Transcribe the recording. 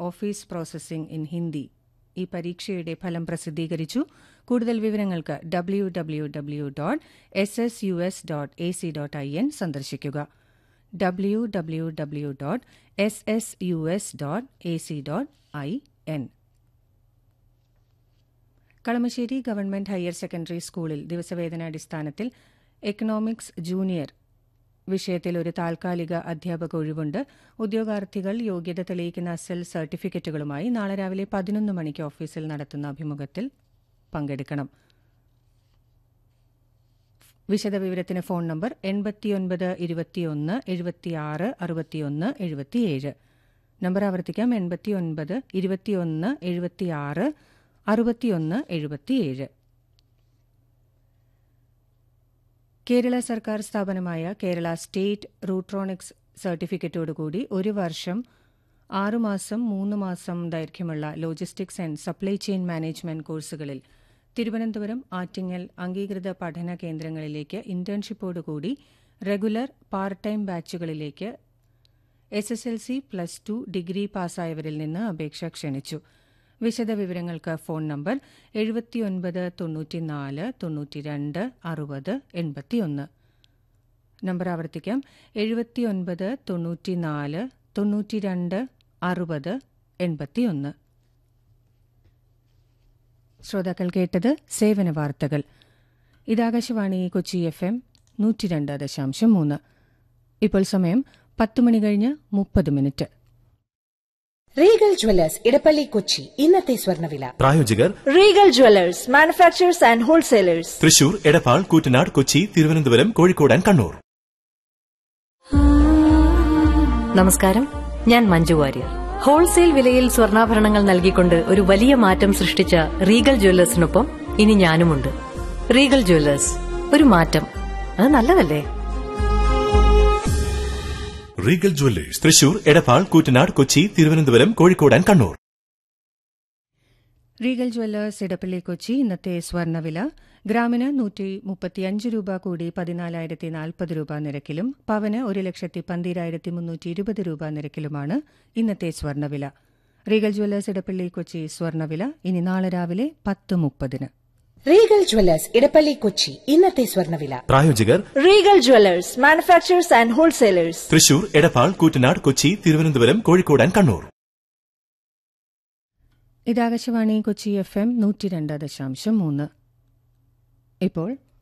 office processing in Hindi ഈ പരീക്ഷയുടെ ഫലം പ്രസിദ്ധീകരിച്ചു കൂടുതൽ വിവരങ്ങൾക്ക് W W W dot S S U S dot A C dot I N സന്ദർശിക്കുക W W W dot S S U S dot A C dot I N Kalamassery government higher secondary സ്കൂളിൽ ദിവസവേതനാടിസ്ഥാനത്തിൽ economics junior വിഷയത്തിൽ ഒരു താൽക്കാലിക അധ്യാപക ഒഴിവുണ്ട് ഉദ്യോഗാർത്ഥികൾ യോഗ്യത തെളിയിക്കുന്ന അസൽ സർട്ടിഫിക്കറ്റുകളുമായി നാളെ രാവിലെ പതിനൊന്ന് മണിക്ക് ഓഫീസിൽ നടത്തുന്ന അഭിമുഖത്തിൽ പങ്കെടുക്കണം വിശദവിവരത്തിന് ഫോൺ നമ്പർ എൺപത്തിയൊൻപത് ഇരുപത്തിയൊന്ന് എഴുപത്തിയാറ് അറുപത്തിയൊന്ന് എഴുപത്തിയേഴ് നമ്പർ ആവർത്തിക്കാം എൺപത്തിയൊൻപത് ഇരുപത്തിയൊന്ന് എഴുപത്തിയാറ് അറുപത്തിയൊന്ന് എഴുപത്തിയേഴ് കേരള സർക്കാർ സ്ഥാപനമായ കേരള സ്റ്റേറ്റ് റൂട്രോണിക്സ് സർട്ടിഫിക്കറ്റോടുകൂടി ഒരു വർഷം ആറുമാസം മൂന്ന് മാസം ദൈർഘ്യമുള്ള logistics and supply chain management കോഴ്സുകളിൽ തിരുവനന്തപുരം ആറ്റിങ്ങൽ അംഗീകൃത പഠന കേന്ദ്രങ്ങളിലേക്ക് ഇന്റേൺഷിപ്പോടുകൂടി റെഗുലർ പാർട്ട് ടൈം ബാച്ചുകളിലേക്ക് S S L C plus two degree പാസ്സായവരിൽ നിന്ന് അപേക്ഷ ക്ഷണിച്ചു വിശദവിവരങ്ങൾക്ക് ഫോൺ നമ്പർ എഴുപത്തിയൊൻപത് തൊണ്ണൂറ്റിനാല് തൊണ്ണൂറ്റിരണ്ട് അറുപത് എൺപത്തിയൊന്ന് നമ്പർ ആവർത്തിക്കാം എഴുപത്തിയൊൻപത് തൊണ്ണൂറ്റിനാല് തൊണ്ണൂറ്റിരണ്ട് അറുപത് എൺപത്തിയൊന്ന് ശ്രോതാക്കൾ കേട്ടത് സേവന വാർത്തകൾ ഇതാകാശവാണി കൊച്ചി എഫ് എം നൂറ്റിരണ്ട് ദശാംശം മൂന്ന് ഇപ്പോൾ സമയം പത്ത് മണി കഴിഞ്ഞ് മുപ്പത് minute Regal jewellers Edappally Kochi ഇന്നത്തെ സ്വർണ്ണവില പ്രായോജകർ Regal jewellers manufacturers and wholesalers Thrissur Edappal Koottanad Kochi Thiruvananthapuram Kozhikode and Kannur നമസ്കാരം ഞാൻ മഞ്ജു വാര്യർ ഹോൾസെയിൽ വിലയിൽ സ്വർണ്ണാഭരണങ്ങൾ നൽകിക്കൊണ്ട് ഒരു വലിയ മാറ്റം സൃഷ്ടിച്ച റീഗൽ ജ്വല്ലേഴ്സിനൊപ്പം ഇനി ഞാനുമുണ്ട് റീഗൽ ജ്വല്ലേഴ്സ് ഒരു മാറ്റം അത് നല്ലതല്ലേ Regal jewellers Thrissur Edappal Koottanad Kochi Thiruvananthapuram Kozhikode and Kannur Regal jewellers Edappally Kochi ഇന്നത്തെ സ്വർണ്ണവില ഗ്രാമിന് നൂറ്റി മുപ്പത്തിയഞ്ച് രൂപ കൂടി പതിനാലായിരത്തി നാൽപ്പത് രൂപ നിരക്കിലും പവന് ഒരു ലക്ഷത്തി പന്തിരായിരത്തി മുന്നൂറ്റി ഇരുപത് രൂപ നിരക്കിലുമാണ് ഇന്നത്തെ സ്വർണ്ണവില റീഗൽ ജ്വല്ലേഴ്സ് ഇടപ്പള്ളി കൊച്ചി സ്വർണ്ണവില ഇനി നാളെ രാവിലെ പത്ത് മുപ്പതിന് റീഗൽ ജ്വല്ലേഴ്സ് ഇടപ്പള്ളി കൊച്ചി ഇന്നത്തെ സ്വർണ്ണവില പ്രായോജകർ Regal jewellers manufacturers and wholesalers Thrissur Edappal Koottanad Kochi Thiruvananthapuram Kozhikode and Kannur ഇതാകാശവാണി കൊച്ചി എഫ് എം നൂറ്റിരണ്ട് ദശാംശം മൂന്ന് ഇപ്പോൾ